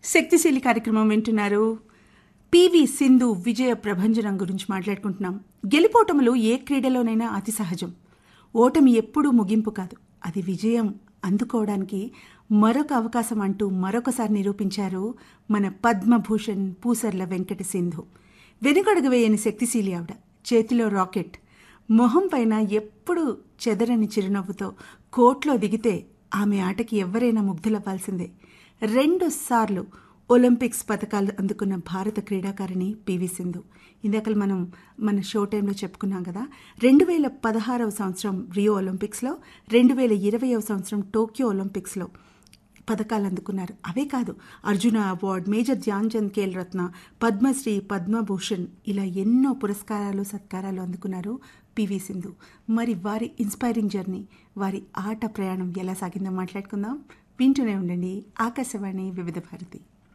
శక్తిశీలి కార్యక్రమం వింటున్నారు పివి సింధు విజయ ప్రభంజనం గురించి మాట్లాడుకుంటున్నాం గెలుపోటములు ఏ క్రీడలోనైనా అతి సహజం ఓటమి ఎప్పుడూ ముగింపు కాదు అది విజయం అందుకోవడానికి మరొక అవకాశం అంటూ మరొకసారి నిరూపించారు మన పద్మభూషణ్ పూసర్ల వెంకట సింధు వెనుకడుగు వేయని శక్తిశీలి ఆవిడ చేతిలో రాకెట్ మొహం పైన ఎప్పుడు చెదరని చిరునవ్వుతో కోట్లో దిగితే ఆమె ఆటకి ఎవరైనా ముగ్ధులవ్వాల్సిందే రెండు సార్లు ఒలింపిక్స్ పథకాలు అందుకున్న భారత క్రీడాకారిణి పివి సింధు ఇందాక మనం మన షో టైంలో చెప్పుకున్నాం కదా రెండు వేల పదహారవ సంవత్సరం రియో ఒలింపిక్స్లో రెండు వేల ఇరవైవ సంవత్సరం టోక్యో ఒలింపిక్స్లో పథకాలు అందుకున్నారు అవే కాదు అర్జున అవార్డ్ మేజర్ ధ్యాన్ చంద్ ఖేల్ రత్న పద్మశ్రీ పద్మభూషణ్ ఇలా ఎన్నో పురస్కారాలు సత్కారాలు అందుకున్నారు పివి సింధు మరి వారి ఇన్స్పైరింగ్ జర్నీ వారి ఆట ప్రయాణం ఎలా సాగిందో మాట్లాడుకుందాం వింటూనే ఉండండి ఆకాశవాణి వివిధ భారతి